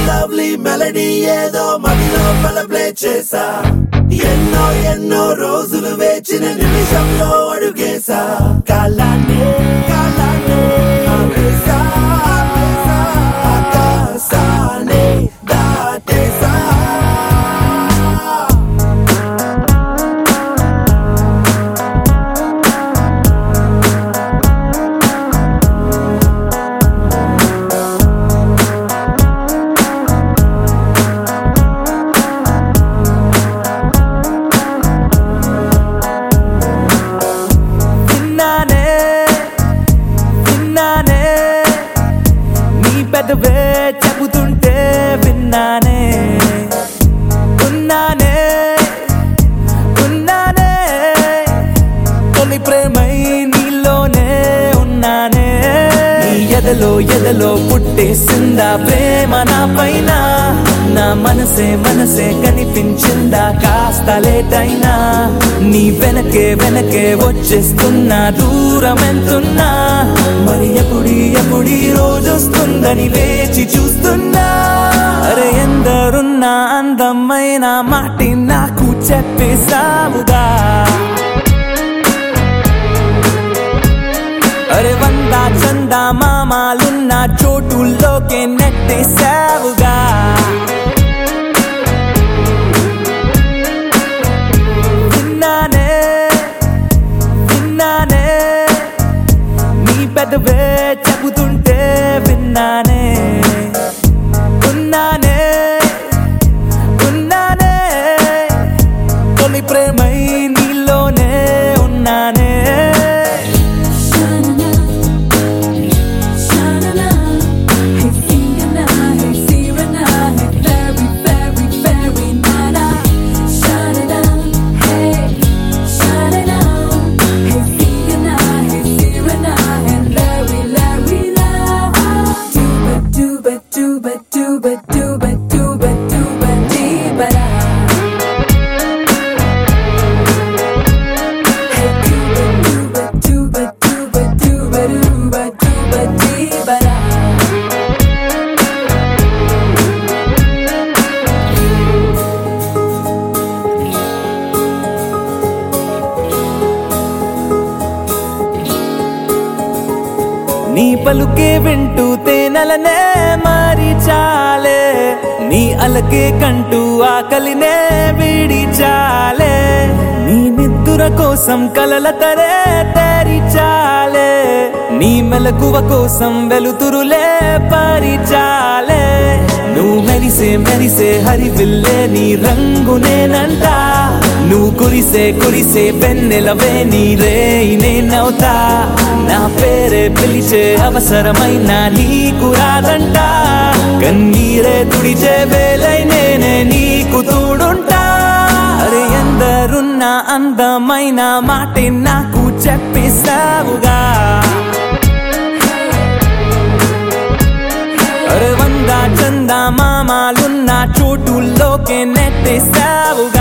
Lovely melody ఏదో మదిలో play చేసా ఎన్నో ఎన్నో రోజులు వేచిన నిమిషంలో అడుగేసా కాలాన్ని కాలాన్ని ఆపేసా, ఆపేసా, ఆకాశాన్ని దాటేసా విన్నానే విన్నానే నీ పెదవే చెబుతుంటే విన్నానే ఉన్నానే ఉన్నానే తొలి ప్రేమై నీలోనే ఉన్నానే నీ ఎదలో ఎదలో పుట్టేసిందా ప్రేమ నా పైన నా మనసే మనసే కనిపించిందా కాస్త లేటైనా నీ వెనకే వెనకే వచ్చేస్తున్నా దూరం ఎంతున్నా మరి ఎప్పుడి ఎప్పుడి రోజు వస్తుందని వేచి చూస్తున్నా అరే ఎందరున్నా అందమైన మాటి నాకు చెప్పేసావుగా అరే వంద చందా మామాలున్న చోటుల్లోకే నెట్టేసావుగా విన్నానే విన్నానే నీ పెదవే చెబుతుంటే విన్నానే ఉన్నానే ఉన్నానే తొలి ప్రేమై నీలోనే ఉన్నానే Sha-na-na, hey sing-a-na, hey see-ra-na, hey very, very, very na-na. Sha-na-na, hey, sha-na-na, hey sing-a-na, hey see-ra-na, hey Larry, Larry, la. Dooba, dooba, dooba, dooba, dooba, dooba, dooba, dee-ba-da. Hey dooba, dooba, dooba, dooba, dooba, dooba, dooba, dee-ba-da. నీ పలుకే వింటూ తేనెలనే మారి చాలే నీ అలకే కంటూ ఆకలినే వీడి చాలే నీ నిద్దుర కోసం కలల తరే తేరి చాలే నీ మెలకువ కోసం వెలుతురులే పరిచాలే నువ్వు మెరిసే మెరిసే హరివిల్లే నీ రంగు నేనంట నువ్వు కురిసే కురిసే వెన్నెలవే నీ రే నేనవుతా నా పేరే పిలిచే అవసరమైన నీకు రాదంట కన్నీరే తుడిచే వేలై నేనే నీకు తోడుంటా అరే ఎందరున్న అందమైన మాటే నాకు చెప్పేస్తావుగా అరే వంద చందా మామాలున్న చోటుల్లోకే నెట్టేస్తావుగా